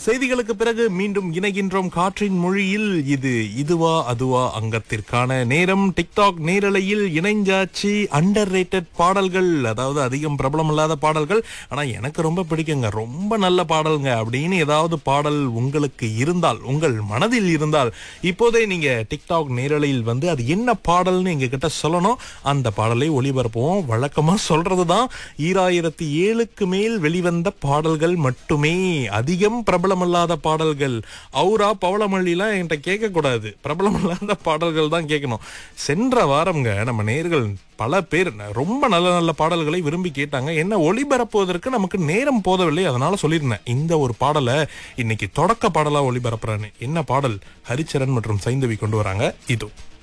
செய்திகளுக்கு பிறகு மீண்டும் இணைகின்றோம் காற்றின் மொழியில் இது இதுவா அதுவா அங்கத்திற்கான நேரம் டிக்டாக் நேரலையில் இணைஞ்சாச்சு அண்டர் பாடல்கள் அதாவது அதிகம் பிரபலம் இல்லாத பாடல்கள் ஆனா எனக்கு ரொம்ப பிடிக்குங்க ரொம்ப நல்ல பாடல்ங்க அப்படின்னு ஏதாவது பாடல் உங்களுக்கு இருந்தால் உங்கள் மனதில் இருந்தால் இப்போதே நீங்க டிக்டாக் நேரலையில் வந்து அது என்ன பாடல்னு எங்க கிட்ட சொல்லணும் அந்த பாடலை ஒளிபரப்புவோம் வழக்கமா சொல்றதுதான் ஈராயிரத்தி ஏழுக்கு மேல் வெளிவந்த பாடல்கள் மட்டுமே அதிகம் பிரபலமில்லாத பாடல்கள் அவுரா பவளமல்லிலாம் என்கிட்ட கேட்க கூடாது பிரபலமில்லாத பாடல்கள் தான் கேட்கணும் சென்ற வாரம்ங்க நம்ம நேர்கள் பல பேர் ரொம்ப நல்ல நல்ல பாடல்களை விரும்பி கேட்டாங்க என்ன ஒளிபரப்புவதற்கு நமக்கு நேரம் போதவில்லை அதனால சொல்லியிருந்தேன் இந்த ஒரு பாடலை இன்னைக்கு தொடக்க பாடலா ஒளிபரப்புறேன்னு என்ன பாடல் ஹரிச்சரன் மற்றும் சைந்தவி கொண்டு வராங்க இது